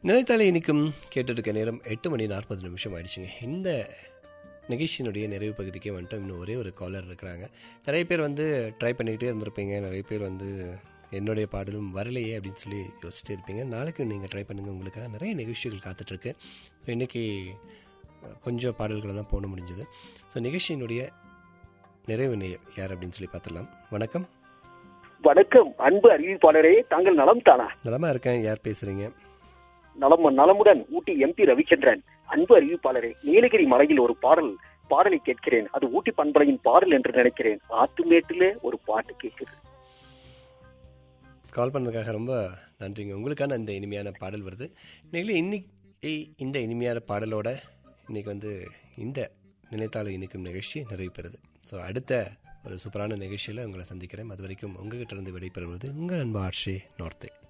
நினைத்தாலே இனிக்கும் கேட்டுருக்க நேரம் எட்டு மணி நாற்பது நிமிஷம் ஆயிடுச்சுங்க இந்த நிகழ்ச்சியினுடைய நிறைவு பகுதிக்கே வந்துட்டு இன்னும் ஒரே ஒரு காலர் இருக்கிறாங்க நிறைய பேர் வந்து ட்ரை பண்ணிக்கிட்டே இருந்திருப்பீங்க நிறைய பேர் வந்து என்னுடைய பாடலும் வரலையே அப்படின்னு சொல்லி யோசிச்சுட்டே இருப்பீங்க நாளைக்கு நீங்கள் ட்ரை பண்ணுங்கள் உங்களுக்காக நிறைய நிகழ்ச்சிகள் காத்துட்ருக்கு ஸோ இன்றைக்கி கொஞ்சம் பாடல்களை தான் போட முடிஞ்சது ஸோ நிகழ்ச்சியினுடைய நிறைவு நேயர் யார் அப்படின்னு சொல்லி பார்த்துடலாம் வணக்கம் வணக்கம் அன்பு அறிவிப்பாளரே தாங்கள் நலம் தானா நலமா இருக்கேன் யார் பேசுகிறீங்க நலம் நலமுடன் ஊட்டி எம்பி ரவிச்சந்திரன் அன்பு அறிவிப்பாளரே நீலகிரி மலையில் ஒரு பாடல் பாடலை கேட்கிறேன் அது ஊட்டி பண்பலையின் பாடல் என்று நினைக்கிறேன் ஆத்துமேட்டிலே ஒரு பாட்டு கேட்குது கால் பண்ணதுக்காக ரொம்ப நன்றிங்க உங்களுக்கான இந்த இனிமையான பாடல் வருது இன்னைக்கு இன்னைக்கு இந்த இனிமையான பாடலோட இன்னைக்கு வந்து இந்த நினைத்தாலும் இனிக்கும் நிகழ்ச்சி நிறைவு பெறுது ஸோ அடுத்த ஒரு சூப்பரான நிகழ்ச்சியில் உங்களை சந்திக்கிறேன் அது வரைக்கும் உங்ககிட்ட இருந்து விடைபெறுவது உங்கள் அன்பு ஆட்சி நோர்த்தே